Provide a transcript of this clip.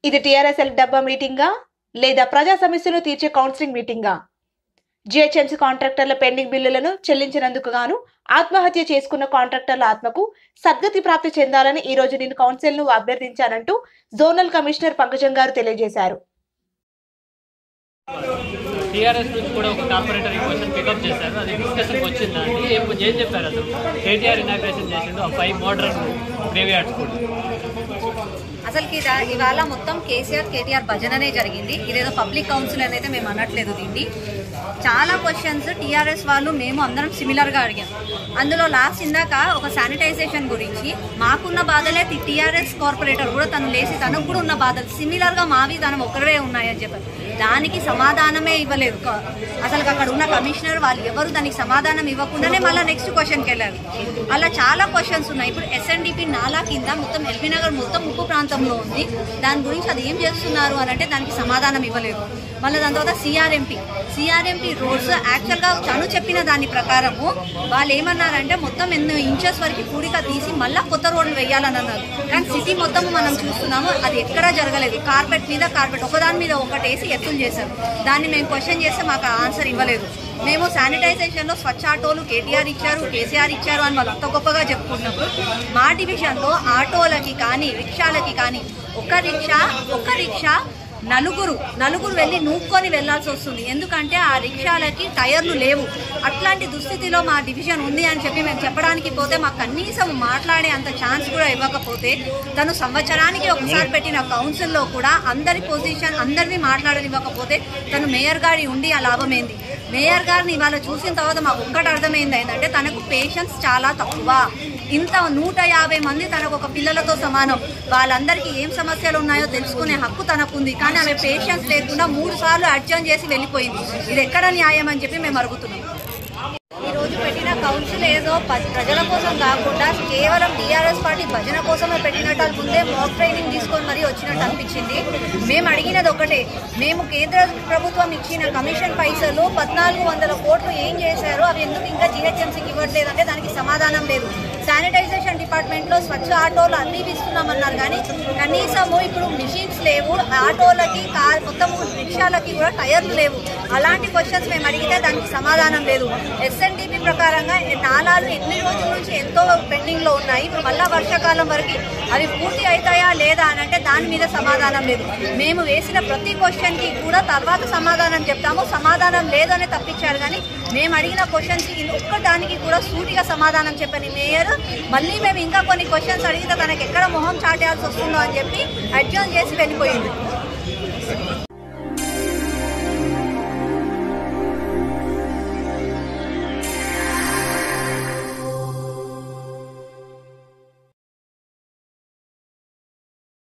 ఇది టీఆర్ఎస్ఎల్ డబ్బా మీటింగా లేదా ప్రజా సమస్యలు తీర్చే కౌన్సిలింగ్ మీటింగా జిహెచ్ఎంసీ కాంట్రాక్టర్ల పెండింగ్ బిల్లులను చెల్లించినందుకు గాను ఆత్మహత్య చేసుకున్న కాంట్రాక్టర్ల ఆత్మకు సద్గతి ప్రాప్తి చెందాలని ఈ రోజు నేను కౌన్సిల్ ను అభ్యర్థించానంటూ జోనల్ కమిషనర్ పంకజం గారు తెలియజేశారు టీఆర్ఎస్ నుంచి కూడా ఒక కార్పొరేటర్ ఈ క్వశ్చన్ పికప్ చేశారు అది డిస్కషన్కి వచ్చిందా అండి ఏం ఏం చెప్పారు అసలు కేటీఆర్ ఇనాగ్రేషన్ చేసిండు ఆ ఫైవ్ మోడర్న్ గ్రేవ్ యార్డ్స్ కూడా అసలుకి ఇదా- ఇవాళ మొత్తం కేసీఆర్ కేటీఆర్ భజననే జరిగింది ఇదేదో పబ్లిక్ కౌన్సిల్ అని అయితే మేము అనట్లేదు దీన్ని చాలా క్వశ్చన్స్ టీఆర్ఎస్ వాళ్ళు మేము అందరం సిమిలర్ గా అడిగాం అందులో లాస్ట్ ఇందాక ఒక శానిటైజేషన్ గురించి మాకున్న బాధలే టీఆర్ఎస్ కార్పొరేటర్ కూడా తను లేచి తనకు కూడా ఉన్న బాధలు సిమిలర్ గా మావి తను ఒకరే ఉన్నాయని చెప్పారు దానికి సమాధానమే ఇవ్వలేదు క- అసలు అక్కడ ఉన్న కమిషనర్ వాళ్ళు ఎవరు దానికి సమాధానం ఇవ్వకుండానే మళ్ళీ నెక్స్ట్ క్వశ్చన్కి వెళ్ళారు అలా చాలా క్వశ్చన్స్ ఉన్నాయి ఇప్పుడు ఎస్ఎన్డిపి నాలా కింద మొత్తం ఎల్బీ నగర్ మొత్తం ముప్పు ప్రాంతంలో ఉంది దాని గురించి అది ఏం చేస్తున్నారు అని అంటే దానికి సమాధానం ఇవ్వలేదు మళ్ళీ దాని తర్వాత సిఆర్ఎంపీ సిఆర్ఎంపీ రోడ్స్ యాక్చువల్గా తను చెప్పిన దాని ప్రకారము వాళ్ళు ఏమన్నారంటే మొత్తం ఎన్నో ఇంచెస్ వరకు కూడిక తీసి మళ్ళీ కొత్త రోడ్లు వేయాలని అన్నారు కానీ సిటీ మొత్తం మనం చూస్తున్నాము అది ఎక్కడా జరగలేదు కార్పెట్ మీద కార్పెట్ ఒకదాని మీద ఒకటి వేసి ఎత్తులు చేశారు దాన్ని మేము క్వశ్చన్ చేస్తే మాకు ఆన్సర్ ఇవ్వలేదు మేము శానిటైజేషన్ లో స్వచ్ఛ ఆటోలు కేటీఆర్ ఇచ్చారు కేసీఆర్ ఇచ్చారు అని వాళ్ళు అంత గొప్పగా చెప్పుకుంటున్నప్పుడు మా డివిజన్ లో ఆటోలకి కానీ రిక్షాలకి కానీ ఒక రిక్షా ఒక రిక్షా నలుగురు నలుగురు వెళ్ళి నూక్కొని వెళ్లాల్సి వస్తుంది ఎందుకంటే ఆ రిక్షాలకి టైర్లు లేవు అట్లాంటి దుస్థితిలో మా డివిజన్ ఉంది అని చెప్పి మేము చెప్పడానికి పోతే మాకు కనీసం మాట్లాడే అంత ఛాన్స్ కూడా ఇవ్వకపోతే తను సంవత్సరానికి ఒకసారి పెట్టిన కౌన్సిల్లో కూడా అందరి పొజిషన్ అందరినీ మాట్లాడనివ్వకపోతే తను మేయర్ గారి ఉండి ఆ లాభం ఏంది మేయర్ గారిని ఇవాళ చూసిన తర్వాత మాకు ఒక్కటి అర్థమైంది ఏంటంటే తనకు పేషెన్స్ చాలా తక్కువ ఇంత నూట యాభై మంది తనకు ఒక పిల్లలతో సమానం వాళ్ళందరికీ ఏం సమస్యలు ఉన్నాయో తెలుసుకునే హక్కు తనకుంది కానీ ఆమె పేషెన్స్ లేకుండా మూడు సార్లు అర్జన్ చేసి వెళ్ళిపోయింది ఇది ఎక్కడ న్యాయం అని చెప్పి మేము అడుగుతున్నాం ఈ రోజు పెట్టిన కౌన్సిల్ ఏదో ప- ప్రజల కోసం కాకుండా కేవలం టీఆర్ఎస్ పార్టీ భజన కోసమే పెట్టినట్టు వాళ్ళు ముందే మాక్ ట్రైనింగ్ తీసుకొని మరీ వచ్చినట్టు అనిపించింది మేము అడిగినది ఒకటే మేము కేంద్ర ప్రభుత్వం ఇచ్చిన కమిషన్ పైసలు పద్నాలుగు వందల కోట్లు ఏం చేశారో అవి ఎందుకు ఇంకా జిహెచ్ఎంసీకి ఇవ్వట్లేదంటే దానికి సమాధానం లేదు శానిటైజేషన్ డిపార్ట్మెంట్ లో స్వచ్ఛ ఆటోలు అన్ని ఇస్తున్నామన్నారు కానీ కనీసము ఇప్పుడు మిషన్స్ లేవు ఆటోలకి కార్ మొత్తం రిక్షాలకి కూడా టైర్లు లేవు అలాంటి క్వశ్చన్స్ మేము అడిగితే దానికి సమాధానం లేదు ఎస్ఎన్డిపి ప్రకారంగా ఈ నాలాలు ఎన్ని రోజుల నుంచి ఎంతో పెండింగ్ లో ఉన్నాయి ఇప్పుడు మళ్ళా వర్షాకాలం వరకు అవి పూర్తి అవుతాయా లేదా అని అంటే దాని మీద సమాధానం లేదు మేము వేసిన ప్రతి క్వశ్చన్ కి కూడా తర్వాత సమాధానం చెప్తాము సమాధానం లేదని తప్పించారు కానీ మేము అడిగిన క్వశ్చన్స్ కి ఒక్క దానికి కూడా సూటిగా సమాధానం చెప్పని మేయర్ మళ్ళీ మేము ఇంకా కొన్ని క్వశ్చన్స్ అడిగితే తనకి ఎక్కడ మొహం చాటేయాల్సి వస్తుందో అని చెప్పి అడ్జర్న్ చేసి వెళ్ళిపోయింది